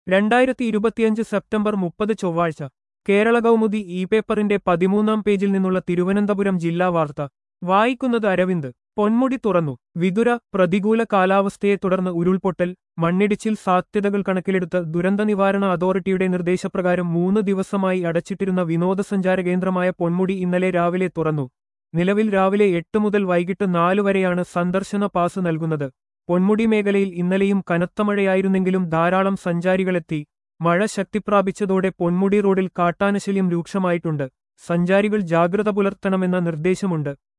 രണ്ടായിരത്തി ഇരുപത്തിയഞ്ച് സെപ്റ്റംബർ മുപ്പത് ചൊവ്വാഴ്ച കേരള കൗമുദി ഇ പേപ്പറിന്റെ പതിമൂന്നാം പേജിൽ നിന്നുള്ള തിരുവനന്തപുരം ജില്ലാ വാർത്ത വായിക്കുന്നത് അരവിന്ദ് പൊന്മുടി തുറന്നു വിതുര പ്രതികൂല കാലാവസ്ഥയെ തുടർന്ന് ഉരുൾപൊട്ടൽ മണ്ണിടിച്ചിൽ സാധ്യതകൾ കണക്കിലെടുത്ത് ദുരന്ത നിവാരണ അതോറിറ്റിയുടെ നിർദ്ദേശപ്രകാരം മൂന്ന് ദിവസമായി അടച്ചിട്ടിരുന്ന വിനോദസഞ്ചാര കേന്ദ്രമായ പൊന്മുടി ഇന്നലെ രാവിലെ തുറന്നു നിലവിൽ രാവിലെ എട്ട് മുതൽ വൈകിട്ട് നാലു വരെയാണ് സന്ദർശന പാസ് നൽകുന്നത് പൊന്മുടി മേഖലയിൽ ഇന്നലെയും കനത്ത മഴയായിരുന്നെങ്കിലും ധാരാളം സഞ്ചാരികളെത്തി മഴ ശക്തിപ്രാപിച്ചതോടെ പൊന്മുടി റോഡിൽ കാട്ടാനശല്യം രൂക്ഷമായിട്ടുണ്ട് സഞ്ചാരികൾ ജാഗ്രത പുലർത്തണമെന്ന നിർദ്ദേശമുണ്ട്